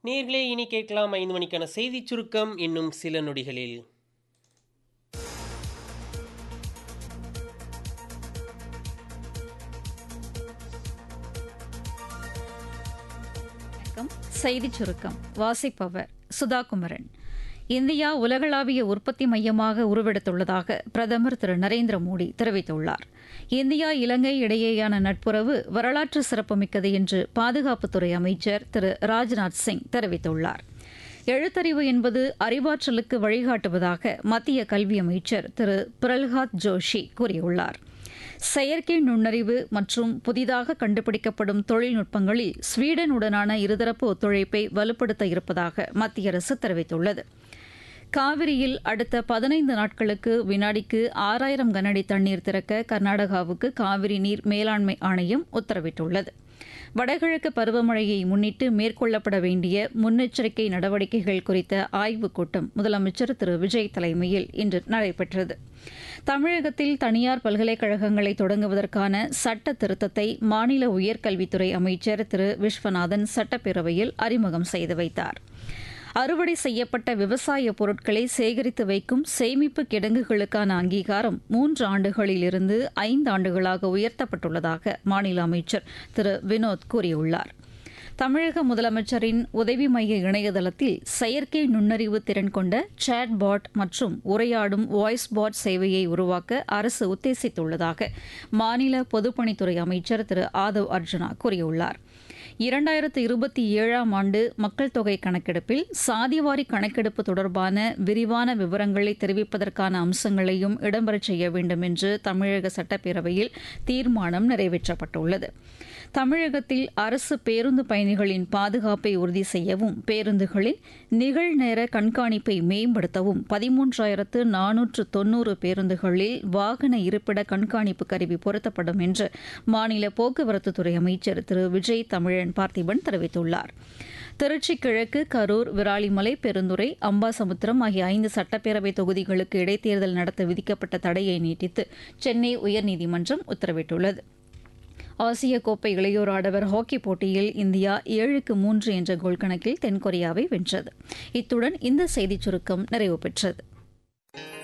நேர்களே இனி கேட்கலாம் ஐந்து மணிக்கான செய்திச் சுருக்கம் இன்னும் சில நொடிகளில் வணக்கம் செய்திச் சுருக்கம் வாசிப்பவர் சுதா குமரன் இந்தியா உலகளாவிய உற்பத்தி மையமாக உருவெடுத்துள்ளதாக பிரதமர் திரு நரேந்திர மோடி தெரிவித்துள்ளார் இந்தியா இலங்கை இடையேயான நட்புறவு வரலாற்று சிறப்புமிக்கது என்று பாதுகாப்புத்துறை அமைச்சர் திரு ராஜ்நாத் சிங் தெரிவித்துள்ளார் எழுத்தறிவு என்பது அறிவாற்றலுக்கு வழிகாட்டுவதாக மத்திய கல்வி அமைச்சர் திரு பிரல்ஹாத் ஜோஷி கூறியுள்ளார் செயற்கை நுண்ணறிவு மற்றும் புதிதாக கண்டுபிடிக்கப்படும் தொழில்நுட்பங்களில் ஸ்வீடனுடனான இருதரப்பு ஒத்துழைப்பை வலுப்படுத்த இருப்பதாக மத்திய அரசு தெரிவித்துள்ளது காவிரியில் அடுத்த பதினைந்து நாட்களுக்கு வினாடிக்கு ஆறாயிரம் கனஅடி தண்ணீர் திறக்க கர்நாடகாவுக்கு காவிரி நீர் மேலாண்மை ஆணையம் உத்தரவிட்டுள்ளது வடகிழக்கு பருவமழையை முன்னிட்டு மேற்கொள்ளப்பட வேண்டிய முன்னெச்சரிக்கை நடவடிக்கைகள் குறித்த ஆய்வுக் கூட்டம் முதலமைச்சர் திரு விஜய் தலைமையில் இன்று நடைபெற்றது தமிழகத்தில் தனியார் பல்கலைக்கழகங்களை தொடங்குவதற்கான சட்ட திருத்தத்தை மாநில உயர்கல்வித்துறை அமைச்சர் திரு விஸ்வநாதன் சட்டப்பேரவையில் அறிமுகம் செய்து வைத்தார் அறுவடை செய்யப்பட்ட விவசாய பொருட்களை சேகரித்து வைக்கும் சேமிப்பு கிடங்குகளுக்கான அங்கீகாரம் மூன்று ஆண்டுகளிலிருந்து ஐந்து ஆண்டுகளாக உயர்த்தப்பட்டுள்ளதாக மாநில அமைச்சர் திரு வினோத் கூறியுள்ளார் தமிழக முதலமைச்சரின் உதவி மைய இணையதளத்தில் செயற்கை நுண்ணறிவு திறன் கொண்ட சேட் பாட் மற்றும் உரையாடும் வாய்ஸ் பாட் சேவையை உருவாக்க அரசு உத்தேசித்துள்ளதாக மாநில பொதுப்பணித்துறை அமைச்சர் திரு ஆதவ் அர்ஜுனா கூறியுள்ளார் இரண்டாயிரத்து இருபத்தி ஏழாம் ஆண்டு மக்கள் தொகை கணக்கெடுப்பில் சாதிவாரி கணக்கெடுப்பு தொடர்பான விரிவான விவரங்களை தெரிவிப்பதற்கான அம்சங்களையும் இடம்பெறச் செய்ய வேண்டும் என்று தமிழக சட்டப்பேரவையில் தீர்மானம் நிறைவேற்றப்பட்டுள்ளது தமிழகத்தில் அரசு பேருந்து பயணிகளின் பாதுகாப்பை உறுதி செய்யவும் பேருந்துகளின் நிகழ்நேர கண்காணிப்பை மேம்படுத்தவும் பதிமூன்றாயிரத்து நானூற்று தொன்னூறு பேருந்துகளில் வாகன இருப்பிட கண்காணிப்பு கருவி பொருத்தப்படும் என்று மாநில போக்குவரத்துத்துறை அமைச்சர் திரு விஜய் தமிழன் பார்த்திபன் தெரிவித்துள்ளார் திருச்சி கிழக்கு கரூர் விராலிமலை பெருந்துறை அம்பாசமுத்திரம் ஆகிய ஐந்து சட்டப்பேரவை தொகுதிகளுக்கு இடைத்தேர்தல் நடத்த விதிக்கப்பட்ட தடையை நீட்டித்து சென்னை உயர்நீதிமன்றம் உத்தரவிட்டுள்ளது ஆசிய கோப்பை இளையோர் ஆடவர் ஹாக்கி போட்டியில் இந்தியா ஏழுக்கு மூன்று என்ற கோல் கணக்கில் தென்கொரியாவை வென்றது இத்துடன் இந்த செய்திச் சுருக்கம் நிறைவு பெற்றது